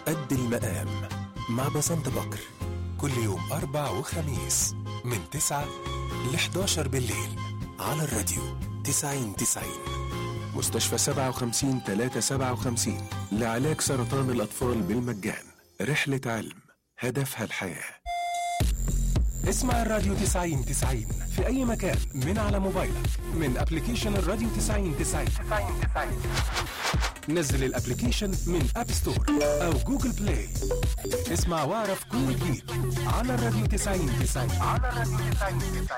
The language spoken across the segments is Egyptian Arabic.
قد المقام مع بسنت بكر كل يوم أربع وخميس من 9 ل 11 بالليل على الراديو 90 90 مستشفى 57 357 لعلاج سرطان الأطفال بالمجان رحلة علم هدفها الحياة اسمع الراديو 90 90 في أي مكان من على موبايلك من أبليكيشن الراديو 90 90 نزل الابليكيشن من اب ستور او جوجل بلاي اسمع واعرف كل جديد على الراديو 90 90 على الراديو 90 90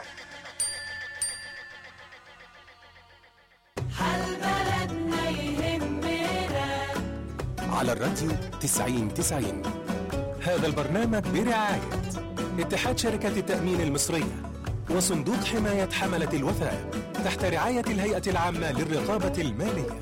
حال بلدنا يهمنا على الراديو 90 90 هذا البرنامج برعاية اتحاد شركة التأمين المصرية وصندوق حماية حملة الوثائق تحت رعاية الهيئة العامة للرقابة المالية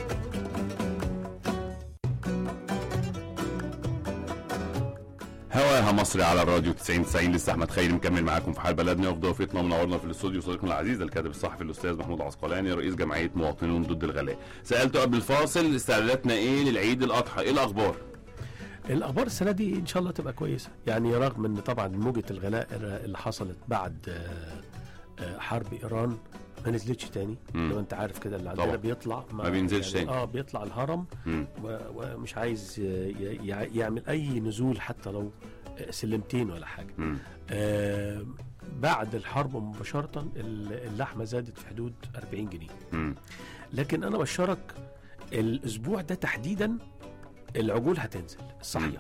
هواها مصري على الراديو 90 90 لسه احمد خيري مكمل معاكم في حال بلدنا وفي ضيفتنا ومنورنا في الاستوديو صديقنا العزيز الكاتب الصحفي الاستاذ محمود عسقلاني رئيس جمعيه مواطنون ضد الغلاء سالته قبل الفاصل استعداداتنا ايه للعيد الاضحى ايه الاخبار الاخبار السنه دي ان شاء الله تبقى كويسه يعني رغم ان طبعا موجه الغلاء اللي حصلت بعد آه، آه، حرب ايران ما نزلتش تاني مم. لو انت عارف كده اللي عندنا طبعا. بيطلع ما بينزلش يعني تاني. اه بيطلع الهرم مم. و- ومش عايز ي- ي- يعمل اي نزول حتى لو آه، سلمتين ولا حاجه مم. آه بعد الحرب مباشره ال- اللحمه زادت في حدود 40 جنيه مم. لكن انا بشارك الاسبوع ده تحديدا العجول هتنزل صحيه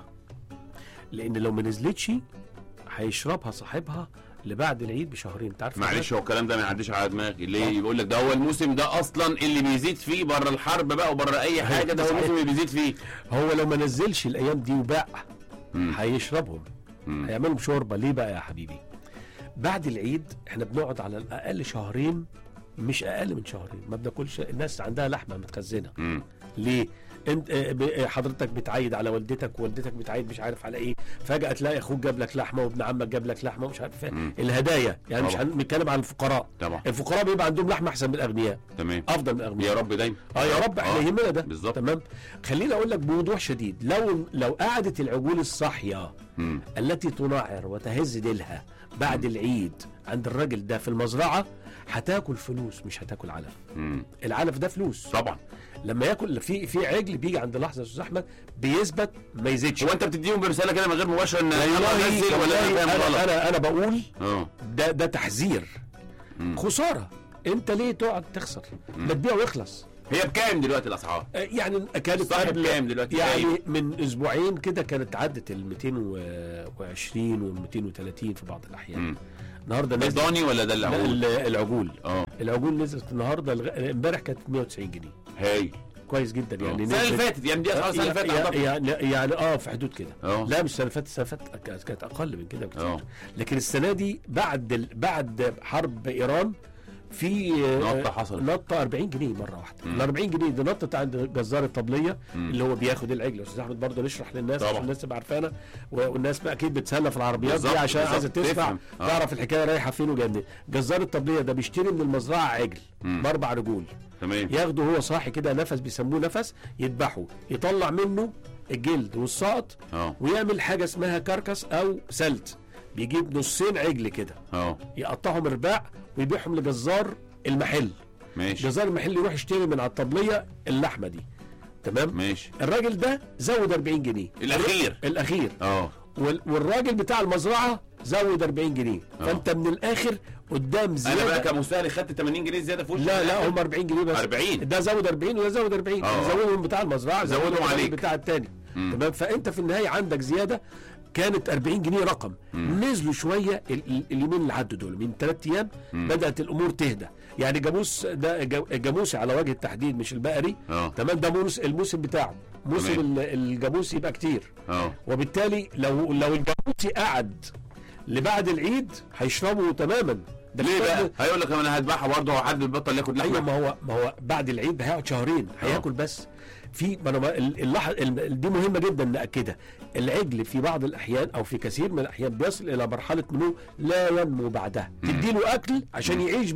لان لو ما نزلتش هيشربها صاحبها لبعد العيد بشهرين انت عارف معلش هو الكلام ده ما يعديش على دماغي ليه بيقول لك ده هو الموسم ده اصلا اللي بيزيد فيه بره الحرب بقى وبره اي حاجه ده هو صحيح. الموسم اللي بيزيد فيه هو لو ما نزلش الايام دي وباع مم. هيشربهم مم. هيعملهم شوربه ليه بقى يا حبيبي بعد العيد احنا بنقعد على الاقل شهرين مش اقل من شهرين ما بناكلش الناس عندها لحمه متخزنه مم. ليه انت آه، ب- آه، حضرتك بتعيد على والدتك ووالدتك بتعيد مش عارف على ايه فجاه تلاقي اخوك جاب لك لحمه وابن عمك جاب لك لحمه ومش عارف مم. إيه. الهدايا يعني مش طبعا. هنتكلم عن الفقراء طبعا الفقراء بيبقى عندهم لحمه احسن من الاغنياء تمام افضل من الاغنياء يا رب دايما اه يا رب احنا آه. يهمنا ده بالظبط. تمام خليني اقول لك بوضوح شديد لو لو قعدت العجول الصاحيه مم. التي تنعر وتهز ديلها بعد العيد عند الراجل ده في المزرعه هتاكل فلوس مش هتاكل علف مم. العلف ده فلوس طبعا لما ياكل في في عجل بيجي عند لحظه يا استاذ احمد بيثبت ما يزيدش هو انت بتديهم برساله كده من غير مباشره ان يلا والله نزل ولا والله انا فاهم انا غلط انا انا بقول اه ده ده تحذير مم. خساره انت ليه تقعد تخسر ما تبيع ويخلص هي بكام دلوقتي الاسعار آه، يعني كانت صح قبل بكام دلوقتي يعني تقريباً؟ من اسبوعين كده كانت عدت ال 220 وال 230 في بعض الاحيان مم. النهارده ده نزلت ضاني ولا ده اللي لا، عقول ال- العجول اه العجول نزلت النهارده الغ- امبارح كانت 190 جنيه هاي كويس جدا يعني السنه اللي نزلت- فاتت يعني دي اسعار السنه اللي فاتت يعني, أعتقد. يعني, يعني اه في حدود كده اه. لا مش السنه اللي فاتت السنه اللي فاتت كانت- كانت اقل من كده اه. بكتير لكن السنه دي بعد ال... بعد حرب ايران في آه، نطة حصلت. نطه 40 جنيه مره واحده مم. ال 40 جنيه دي نطت عند جزار الطبليه مم. اللي هو بياخد العجل يا استاذ احمد برضه نشرح للناس طبعا. عشان الناس تبقى عارفانا و- والناس بقى اكيد بتسلى في العربيات دي بالظبط، عشان بالظبط. عايزه تسمع تفهم. اه. تعرف الحكايه رايحه فين وجايه منين جزار الطبليه ده بيشتري من المزرعه عجل مم. باربع رجول تمام ياخده هو صاحي كده نفس بيسموه نفس يذبحه يطلع منه الجلد والسقط اه ويعمل حاجه اسمها كركس او سلت بيجيب نصين عجل كده اه يقطعهم رباع ويبيعهم لجزار المحل ماشي جزار المحل يروح يشتري من على الطبليه اللحمه دي تمام ماشي الراجل ده زود 40 جنيه الأخير. الاخير اه وال- والراجل بتاع المزرعه زود 40 جنيه اه. فانت من الاخر قدام انا بقى زياده كمستهلك خدت 80 جنيه زياده في وشي لا لا هم 40 جنيه بس 40. ده زود 40 وده زود 40 اه. زودهم بتاع المزرعه زودهم زودهم عليك. بتاع التاني مم. تمام فانت في النهايه عندك زياده كانت 40 جنيه رقم نزلوا شويه ال- ال- اليومين اللي عدوا دول من ثلاث ايام بدات الامور تهدى يعني جاموس ده جا- الجاموسي على وجه التحديد مش البقري اه. تمام ده موس الموسم بتاعه موسم تمام. ال- الجاموسي يبقى كتير اه وبالتالي لو لو الجاموسي قعد لبعد العيد هيشربوا تماما ده ليه بقى كتاب- هيقول لك انا هذبحها برضه هو حد بيبطل ياكل ايوه لحمه ما هو ما هو بعد العيد هيقعد شهرين هياكل بس في ما انا ما- ال- اللح... ال- دي مهمه جدا ناكدها العجل في بعض الاحيان او في كثير من الاحيان بيصل الى مرحله نمو لا ينمو بعدها تديله اكل عشان يعيش بس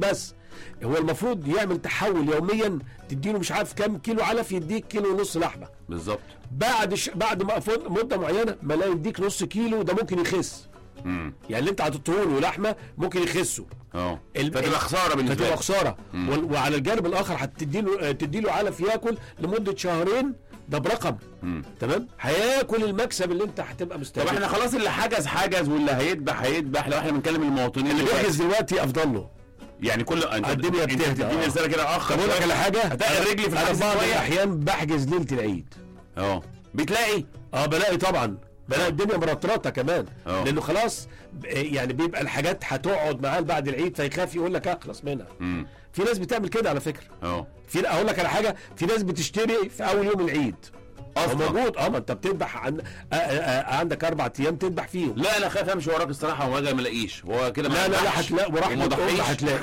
هو المفروض يعمل تحول يوميا تديله مش عارف كام كيلو علف يديك كيلو ونص لحمه بالظبط بعد ش... بعد ما فض- مده معينه ما لا يديك نص كيلو ده ممكن يخس امم يعني اللي انت حاططه له لحمه ممكن يخسوا اه ال- فتبقى خساره بالنسبه فتبقى لك خساره وال- وعلى الجانب الاخر هتدي له تدي له علف ياكل لمده شهرين ده برقم مم. تمام هياكل المكسب اللي انت هتبقى طب مستهدف احنا خلاص اللي حجز حجز واللي هيذبح هيذبح لو احنا بنتكلم المواطنين اللي دلوقتي. بيحجز دلوقتي افضل له يعني كل انت الدنيا انت بتهدى، بتديني آه. رساله كده اخ طب اقول لك على حاجه هتقل رجلي في انا الحجز بعض شويه الاحيان بحجز ليله العيد اه بتلاقي اه بلاقي طبعا بلاقي الدنيا مرطرطه كمان اه. لانه خلاص ب- يعني بيبقى الحاجات هتقعد معاه بعد العيد فيخاف يقول لك اخلص منها امم في ناس بتعمل كده على فكره اه في اقول لك على حاجه في ناس بتشتري في اول يوم العيد هو اصلا موجود اه ما انت بتذبح عن... آه آه آه عندك اربع ايام تذبح فيهم لا انا خايف امشي وراك الصراحه وما ما الاقيش هو كده ما لا لا لا يذبحش هتلاقي ورحمه وما الله ضحيش. هتلاقي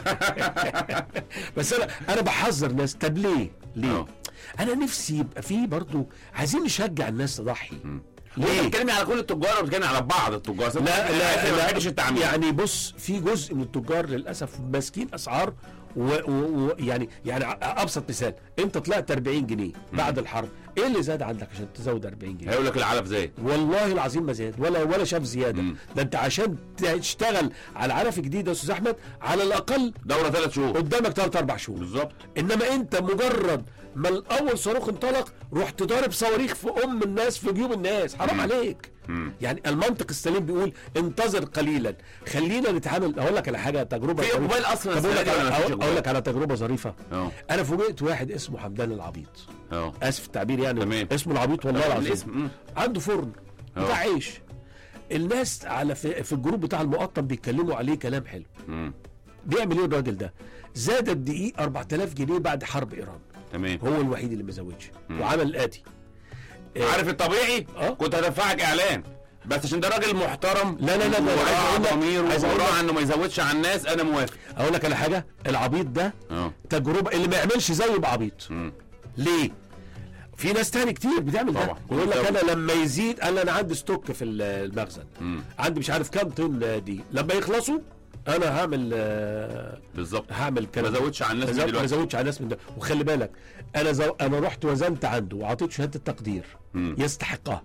بس انا انا بحذر ناس طب ليه؟ ليه؟ اه. انا نفسي يبقى في برضو عايزين نشجع الناس تضحي ليه؟ ليه؟ بتتكلمي على كل التجار ولا بتتكلمي على بعض التجار لا لا ما لا بحبش التعميم يعني بص في جزء من التجار للاسف ماسكين اسعار ويعني و... و... يعني يعني ع- ابسط مثال انت طلعت 40 جنيه بعد الحرب ايه اللي زاد عندك عشان تزود 40 جنيه هيقول لك العلف زي والله العظيم ما زاد ولا ولا شاف زياده مم. ده انت عشان تشتغل على علف جديد يا استاذ احمد على الاقل دوره ثلاث شهور قدامك 3 4 شهور بالظبط انما انت مجرد ما الاول صاروخ انطلق رحت ضارب صواريخ في ام الناس في جيوب الناس حرام عليك مم. يعني المنطق السليم بيقول انتظر قليلا خلينا نتعامل اقول لك على حاجه تجربه في ظريفة. اقبال اصلا طب اقول لك السنة دي ولا على مفيش أقول- إقبال؟ اقول لك على تجربه ظريفه اه انا فوجئت واحد اسمه حمدان العبيط اه اسف التعبير يعني تمام. اسمه العبيط والله العظيم الاسم مم. عنده فرن اه. بتاع عيش الناس على في, في الجروب بتاع المقطم بيتكلموا عليه كلام حلو مم. بيعمل ايه الراجل ده زاد الدقيق 4000 جنيه بعد حرب ايران تمام هو الوحيد اللي ما زودش وعمل الاتي آه، عارف الطبيعي اه. كنت هدفعك اعلان بس عشان ده راجل محترم لا، لا، لا، لا، عايز وراه أقول لك- ضمير عايز أقول ووراه لك- انه ما يزودش على الناس انا موافق اقول لك على حاجه العبيط ده اه تجربه اللي ما يعملش زيه يبقى عبيط مم. ليه في ناس تاني كتير بتعمل ده طبعا. يقول لك بتزود. انا لما يزيد قال انا عندي ستوك في المخزن مم. عندي مش عارف كام طن دي لما يخلصوا انا هعمل آه، بالظبط هعمل كلام ما زودش على الناس من ما دلوقتي. زودش على الناس من ده وخلي بالك انا زو... انا رحت وزنت عنده وعطيته شهاده تقدير مم. يستحقها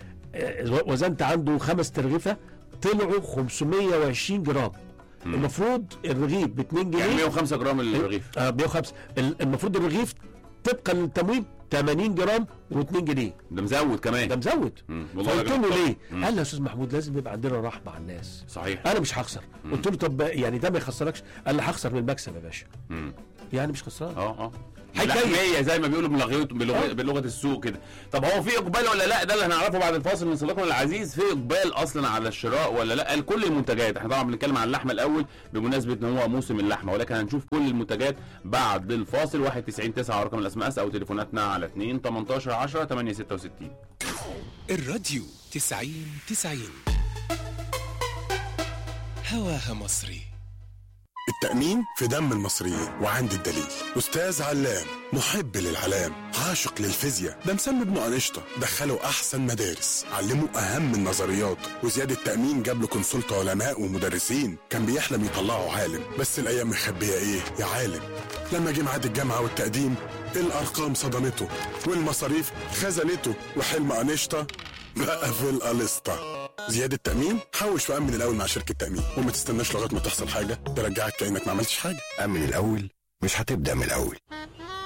آه، وزنت عنده خمس ترغيفه طلعوا 520 جرام المفروض الرغيف ب 2 جنيه يعني 105 جرام الرغيف آه 105 ال- المفروض الرغيف طبقا للتموين 80 جرام و2 جنيه ده مزود كمان ده مزود مم. والله فقلت راجل له محترم. ليه؟ مم. قال لي يا استاذ محمود لازم يبقى عندنا رحمه على الناس صحيح انا مش هخسر قلت له طب يعني ده ما يخسركش قال لي هخسر من المكسب يا باشا مم. يعني مش خسران اه اه هيكيف. لحمية زي ما بيقولوا بلغه بلغه, آه. بلغة السوق كده طب هو في اقبال ولا لا ده اللي هنعرفه بعد الفاصل من صديقنا العزيز في اقبال اصلا على الشراء ولا لا لكل المنتجات احنا طبعا بنتكلم عن اللحمه الاول بمناسبه ان هو موسم اللحمه ولكن هنشوف كل المنتجات بعد الفاصل 91 9 رقم الاس ام اس او تليفوناتنا على 2 18 10 8 66 الراديو تسعين تسعين هواها مصري التأمين في دم المصريين وعند الدليل أستاذ علام محب للعلام عاشق للفيزياء ده مسمي ابنه أنشطة دخله أحسن مدارس علمه أهم النظريات وزياد التأمين جاب له كونسلت علماء ومدرسين كان بيحلم يطلعه عالم بس الأيام مخبية إيه يا عالم لما جه ميعاد الجامعة والتقديم الأرقام صدمته والمصاريف خذلته وحلم أنشطة بقى في القلسطة زيادة تأمين حوش وأمن الأول مع شركة تأمين وما تستناش لغاية ما تحصل حاجة ترجعك كأنك ما عملتش حاجة أمن الأول مش هتبدأ من الأول